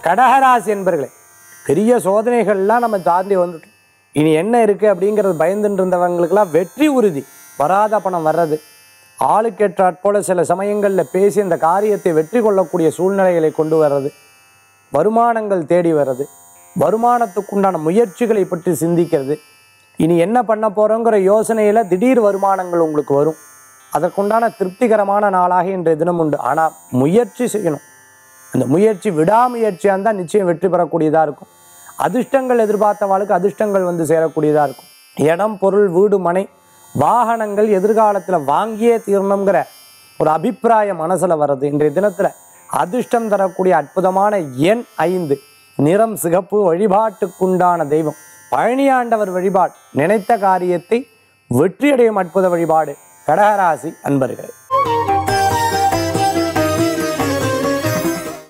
கடகராசி என்பர்களே பெரிய சோதனைகள்லாம் நம்ம தாண்டி வந்துட்டோம் இனி என்ன இருக்குது அப்படிங்கிறது பயந்துட்டு இருந்தவங்களுக்கெல்லாம் வெற்றி உறுதி வராத பணம் வர்றது ஆளுக்கேற்றாற் போல சில சமயங்களில் பேசி இந்த காரியத்தை வெற்றி கொள்ளக்கூடிய சூழ்நிலைகளை கொண்டு வர்றது வருமானங்கள் தேடி வர்றது வருமானத்துக்குண்டான முயற்சிகளை பற்றி சிந்திக்கிறது இனி என்ன பண்ண போகிறோங்கிற யோசனையில் திடீர் வருமானங்கள் உங்களுக்கு வரும் அதற்குண்டான திருப்திகரமான நாளாக இன்றைய தினம் உண்டு ஆனால் முயற்சி செய்யணும் அந்த முயற்சி விடாமுயற்சியாக இருந்தால் நிச்சயம் வெற்றி பெறக்கூடியதாக இருக்கும் அதிர்ஷ்டங்கள் எதிர்பார்த்தவாளுக்கு அதிர்ஷ்டங்கள் வந்து சேரக்கூடியதாக இருக்கும் இடம் பொருள் வீடு மனை வாகனங்கள் எதிர்காலத்தில் வாங்கியே தீரணுங்கிற ஒரு அபிப்பிராயம் மனசில் வர்றது இன்றைய தினத்தில் அதிர்ஷ்டம் தரக்கூடிய அற்புதமான எண் ஐந்து நிறம் சிகப்பு வழிபாட்டுக்குண்டான தெய்வம் பழனியாண்டவர் வழிபாடு நினைத்த காரியத்தை வெற்றியடையும் அற்புத வழிபாடு கடகராசி அன்பர்களே